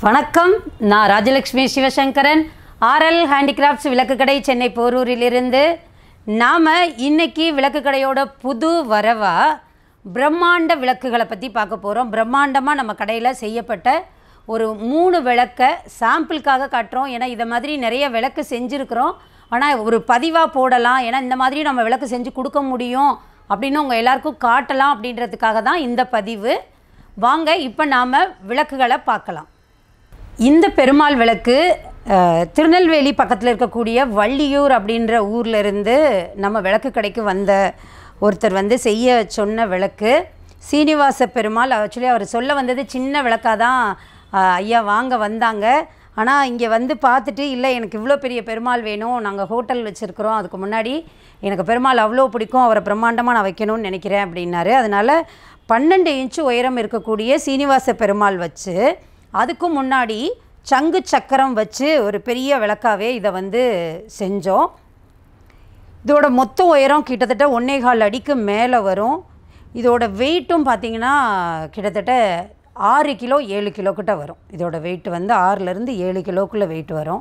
வணக்கம் நான் Rajalakshmi Sivasankaran RL handicrafts விளக்கு கடை சென்னை போரூரிலிருந்து நாம் இன்னைக்கு விளக்கு கடையோட புது வரவா பிரம்மாண்ட விளக்குகளை பற்றி பார்க்க போகிறோம் பிரம்மாண்டமாக நம்ம கடையில் செய்யப்பட்ட ஒரு மூணு விளக்கை சாம்பிளுக்காக காட்டுறோம் ஏன்னா இதை மாதிரி நிறைய விளக்கு செஞ்சுருக்கிறோம் ஆனால் ஒரு பதிவாக போடலாம் ஏன்னா இந்த மாதிரி நம்ம விளக்கு செஞ்சு கொடுக்க முடியும் அப்படின்னு உங்கள் எல்லாருக்கும் காட்டலாம் அப்படின்றதுக்காக தான் இந்த பதிவு வாங்க இப்போ நாம் விளக்குகளை பார்க்கலாம் இந்த பெருமாள் விளக்கு அஹ், திருநெல்வேலி பக்கத்தில் இருக்கக்கூடிய வள்ளியூர் அப்படின்ற ஊர்ல இருந்து நம்ம விளக்கு கடைக்கு வந்த ஒருத்தர் வந்து செய்ய சொன்ன விளக்கு சீனிவாச பெருமாள் ஆக்சுவலி அவர் சொல்ல வந்தது சின்ன விளக்காக தான் அஹ், ஐயா வாங்க வந்தாங்க ஆனால் இங்கே வந்து பார்த்துட்டு இல்லை எனக்கு இவ்வளோ பெரிய பெருமாள் வேணும் நாங்கள் ஹோட்டல் வச்சுருக்குறோம் அதுக்கு முன்னாடி எனக்கு பெருமாள் அவ்வளோ பிடிக்கும் அவரை பிரம்மாண்டமாக நான் வைக்கணும்னு நினைக்கிறேன் அப்படின்னாரு அதனால் பன்னெண்டு இன்ச்சு உயரம் இருக்கக்கூடிய சீனிவாச பெருமாள் வச்சு அதுக்கு முன்னாடி சங்கு சக்கரம் வச்சு ஒரு பெரிய விளக்காவே இதை வந்து செஞ்சோம் இதோட மொத்த உயரம் கிட்டத்தட்ட ஒன்றே கால் அடிக்கு மேலே வரும் இதோட வெயிட்டும் பார்த்தீங்கன்னா கிட்டத்தட்ட ஆறு கிலோ ஏழு கிலோ கிட்ட வரும் இதோட வெயிட் வந்து ஆறுலேருந்து ஏழு கிலோக்குள்ளே வெயிட் வரும்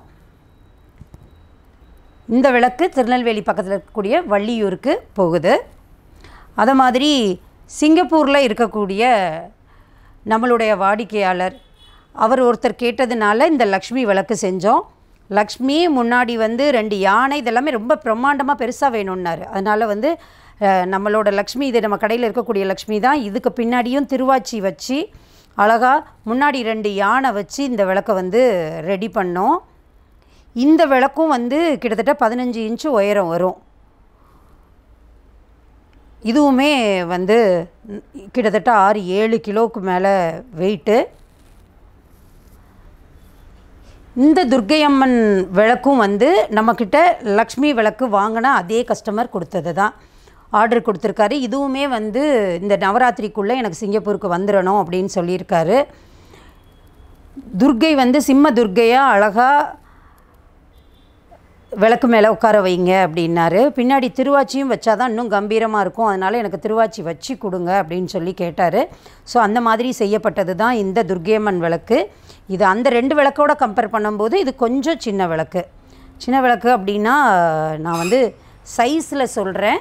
இந்த விளக்கு திருநெல்வேலி பக்கத்தில் இருக்கக்கூடிய வள்ளியூருக்கு போகுது அதை மாதிரி சிங்கப்பூரில் இருக்கக்கூடிய நம்மளுடைய வாடிக்கையாளர் அவர் ஒருத்தர் கேட்டதுனால இந்த லக்ஷ்மி விளக்கு செஞ்சோம் லக்ஷ்மி முன்னாடி வந்து ரெண்டு யானை இதெல்லாமே ரொம்ப பிரம்மாண்டமாக பெருசாக வேணும்னாரு அதனால் வந்து அஹ், நம்மளோட லக்ஷ்மி இது நம்ம கடையில் இருக்கக்கூடிய லக்ஷ்மி தான் இதுக்கு பின்னாடியும் திருவாச்சி வச்சு அழகாக முன்னாடி ரெண்டு யானை வச்சு இந்த விளக்கை வந்து ரெடி பண்ணோம் இந்த விளக்கும் வந்து கிட்டத்தட்ட பதினஞ்சு இன்ச்சு உயரம் வரும் இதுவுமே வந்து ம், கிட்டத்தட்ட ஆறு ஏழு கிலோவுக்கு மேலே வெயிட்டு இந்த துர்க்கையம்மன் விளக்கும் வந்து நம்மக்கிட்ட லக்ஷ்மி விளக்கு வாங்கின அதே கஸ்டமர் கொடுத்தது தான் ஆர்டர் கொடுத்துருக்காரு இதுவுமே வந்து இந்த நவராத்திரிக்குள்ளே எனக்கு சிங்கப்பூருக்கு வந்துடணும் அப்படின்னு சொல்லியிருக்காரு துர்க்கை வந்து சிம்ம துர்க்கையாக அழகாக விளக்கு மேலே உட்கார வைங்க அப்படின்னாரு பின்னாடி திருவாச்சியும் வச்சா தான் இன்னும் கம்பீரமாக இருக்கும் அதனால் எனக்கு திருவாச்சி வச்சு கொடுங்க அப்படின்னு சொல்லி கேட்டார் ஸோ அந்த மாதிரி செய்யப்பட்டது தான் இந்த துர்க்கையம்மன் விளக்கு இது அந்த ரெண்டு விளக்கோட கம்பேர் பண்ணும்போது இது கொஞ்சம் சின்ன விளக்கு சின்ன விளக்கு அப்படின்னா நான் வந்து சைஸில் சொல்கிறேன்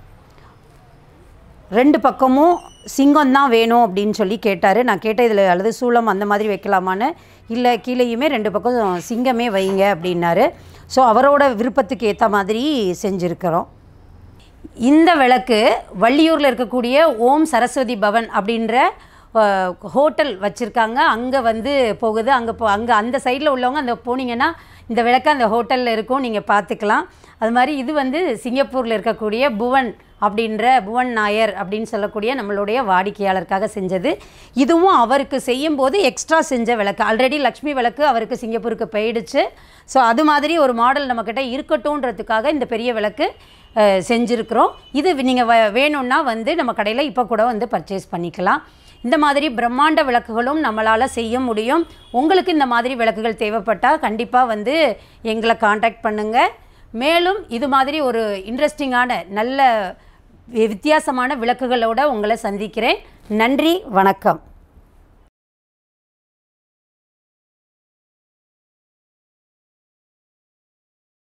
ரெண்டு பக்கமும் சிங்கம் தான் வேணும் அப்படின்னு சொல்லி கேட்டார் நான் கேட்டேன் இதில் அல்லது சூளம் அந்த மாதிரி வைக்கலாமான்னு இல்லை கீழேயுமே ரெண்டு பக்கம் சிங்கமே வைங்க அப்படின்னாரு ஸோ அவரோட விருப்பத்துக்கு ஏற்ற மாதிரி செஞ்சுருக்கிறோம் இந்த விளக்கு வள்ளியூரில் இருக்கக்கூடிய ஓம் சரஸ்வதி பவன் அப்படின்ற அஹ், ஹோட்டல் வச்சுருக்காங்க அங்கே வந்து போகுது அங்கே போ அங்கே அந்த சைடில் உள்ளவங்க அந்த போனீங்கன்னா இந்த விளக்கு அந்த ஹோட்டலில் இருக்கும் நீங்கள் பார்த்துக்கலாம் அது மாதிரி இது வந்து சிங்கப்பூரில் இருக்கக்கூடிய புவன் அப்படின்ற புவன் நாயர் அப்படின்னு சொல்லக்கூடிய நம்மளுடைய வாடிக்கையாளருக்காக செஞ்சது இதுவும் அவருக்கு செய்யும்போது எக்ஸ்ட்ரா செஞ்ச விளக்கு ஆல்ரெடி லக்ஷ்மி விளக்கு அவருக்கு சிங்கப்பூருக்கு போயிடுச்சு ஸோ அது மாதிரி ஒரு மாடல் நம்மக்கிட்ட இருக்கட்டும்ன்றதுக்காக இந்த பெரிய விளக்கு அஹ், செஞ்சுருக்கிறோம் இது நீங்கள் வ வேணும்னா வந்து நம்ம கடையில் இப்போ கூட வந்து பர்ச்சேஸ் பண்ணிக்கலாம் இந்த மாதிரி பிரம்மாண்ட விளக்குகளும் நம்மளால் செய்ய முடியும் உங்களுக்கு இந்த மாதிரி விளக்குகள் தேவைப்பட்டால் கண்டிப்பாக வந்து எங்களை காண்டாக்ட் பண்ணுங்கள் மேலும் இது மாதிரி ஒரு இன்ட்ரெஸ்டிங்கான நல்ல வித்தியாசமான விளக்குகளோட உங்களை சந்திக்கிறேன் நன்றி வணக்கம்